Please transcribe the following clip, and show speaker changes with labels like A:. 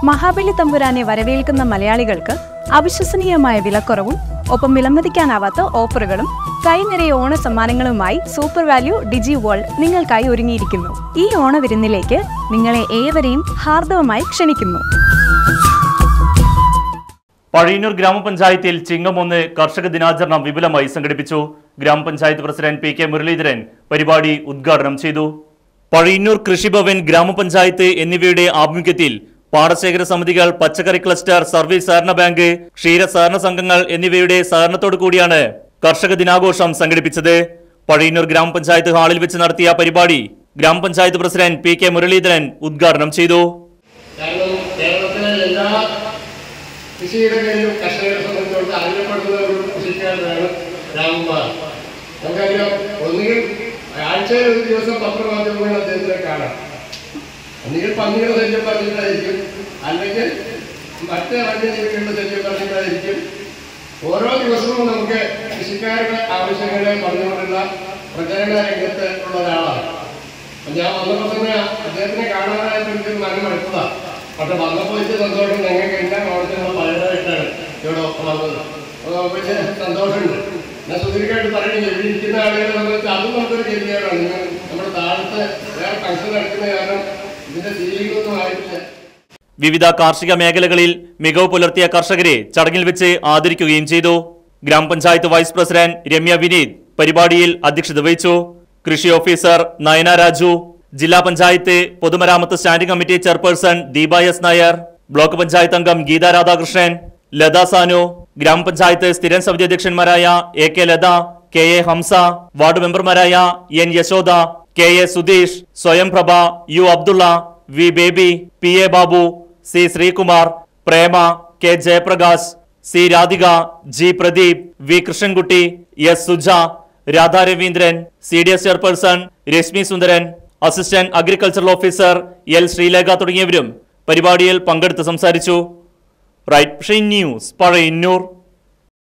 A: മഹാബലി തമ്പുരാനെ വരവേൽക്കുന്ന മലയാളികൾക്ക് അവിശ്വസനീയമായ വിലക്കുറവും ഒപ്പം വിലമതിക്കാനാവാത്ത ഓഫറുകളും കൈനിറയെ ഓണ സമ്മാനങ്ങളുമായി സൂപ്പർ വാല്യൂ ഡിജി വേൾഡ് നിങ്ങൾക്കായി ഒരുങ്ങിയിരിക്കുന്നു ഈ ഓണവിരുന്നിലേക്ക് നിങ്ങളെ ഏവരെയും ഹാർദവമായി ക്ഷണിക്കുന്നു
B: പഴയന്നൂർ ഗ്രാമപഞ്ചായത്തിൽ ചിങ്ങം ഒന്ന് കർഷക ദിനാചരണം വിപുലമായി സംഘടിപ്പിച്ചു ഗ്രാമപഞ്ചായത്ത് പ്രസിഡന്റ് പി കെ മുരളീധരൻ പരിപാടി ഉദ്ഘാടനം ചെയ്തു പഴയന്നൂർ കൃഷിഭവൻ ഗ്രാമപഞ്ചായത്ത് എന്നിവയുടെ ആഭിമുഖ്യത്തിൽ പാടശേഖര സമിതികൾ പച്ചക്കറി ക്ലസ്റ്റർ സർവീസ് സഹകരണ ബാങ്ക് ക്ഷീര സഹകരണ സംഘങ്ങൾ എന്നിവയുടെ സഹകരണത്തോടു കൂടിയാണ് കർഷക ദിനാഘോഷം സംഘടിപ്പിച്ചത് പഴയന്നൂർ ഗ്രാമപഞ്ചായത്ത് ഹാളിൽ വെച്ച് നടത്തിയ പരിപാടി ഗ്രാമപഞ്ചായത്ത് പ്രസിഡന്റ് പി കെ മുരളീധരൻ ഉദ്ഘാടനം ചെയ്തു
C: കാരണം കേരളത്തിലെ എല്ലാ കൃഷിയിടങ്ങളിലും കർഷകരെ സംബന്ധിച്ചുകൊണ്ട് അറിയപ്പെടുന്ന ഒരു കൃഷിക്കാരനാണ് രാമകുമാർ നമുക്കറിയാം ഒന്നുകിൽ ആഴ്ചയിൽ ഒരു ദിവസം പത്രമാധ്യമങ്ങൾ അദ്ദേഹത്തിനെ കാണാം ഒന്നുകിൽ പന്നിയുടെ ശല്യം പറഞ്ഞിട്ടായിരിക്കും അല്ലെങ്കിൽ മറ്റ് വന്യജീവികളുടെ ശല്യം പറഞ്ഞിട്ടായിരിക്കും ഓരോ ദിവസവും നമുക്ക് കൃഷിക്കാരുടെ ആവശ്യങ്ങളെ പറഞ്ഞുകൊണ്ടുള്ള പ്രചരണ രംഗത്ത് ഉള്ള ഒരാളാണ് അപ്പൊ ഞാൻ വന്നപ്പോൾ തന്നെ അദ്ദേഹത്തിനെ കാണാനായിട്ട് എനിക്ക് മനം എടുത്തതാണ് പക്ഷെ വന്നപ്പോൾ വെച്ച് സന്തോഷം ഞങ്ങൾക്ക് എല്ലാം ഓണത്തിനുള്ള പലരായിട്ടാണ് ഇവിടെ വന്നത് അപ്പോൾ വലിയ സന്തോഷമുണ്ട് ഞാൻ സുദീർഘമായിട്ട് പറയുന്നത് ഇവിടെ ഇരിക്കുന്ന ആളുകളെ സംബന്ധിച്ച് അതും നമുക്കൊരു ഗതികേടാണ് നിങ്ങൾ നമ്മുടെ താഴത്ത് വേറെ ഫംഗ്ഷൻ നടക്കുന്ന കാരണം ഇതിന്റെ സീലിംഗ് ഒന്നും ആയിട്ടില്ല
B: വിവിധ കാർഷിക മേഖലകളിൽ മികവ് പുലർത്തിയ കർഷകരെ ചടങ്ങിൽ വെച്ച് ആദരിക്കുകയും ചെയ്തു ഗ്രാമപഞ്ചായത്ത് വൈസ് പ്രസിഡന്റ് രമ്യ വിനീത് പരിപാടിയിൽ അധ്യക്ഷത വഹിച്ചു കൃഷി ഓഫീസർ നയന രാജു ജില്ലാ പഞ്ചായത്ത് പൊതുമരാമത്ത് standing committee chairperson Deepa S Nair block panchayat അംഗം ഗീത രാധാകൃഷ്ണൻ ലത സാനു ഗ്രാമപഞ്ചായത്ത് സ്ഥിരം സമിതി അധ്യക്ഷന്മാരായ A K Latha K A Hamsa ward മെമ്പർമാരായ N Yashoda K A Sudheesh Swayamprabha U Abdulla V Baby P A Babu C Sreekumar Prema K Jayaprakash C Radhika G Pradeep V Krishnankutty S Suja Radha Raveendran C D S chairperson Rashmi Sundaran assistant agricultural officer L Sreelekha തുടങ്ങിയവരും പരിപാടിയിൽ പങ്കെടുത്ത് സംസാരിച്ചു റൈറ്റ് ന്യൂസ് പഴയന്നൂർ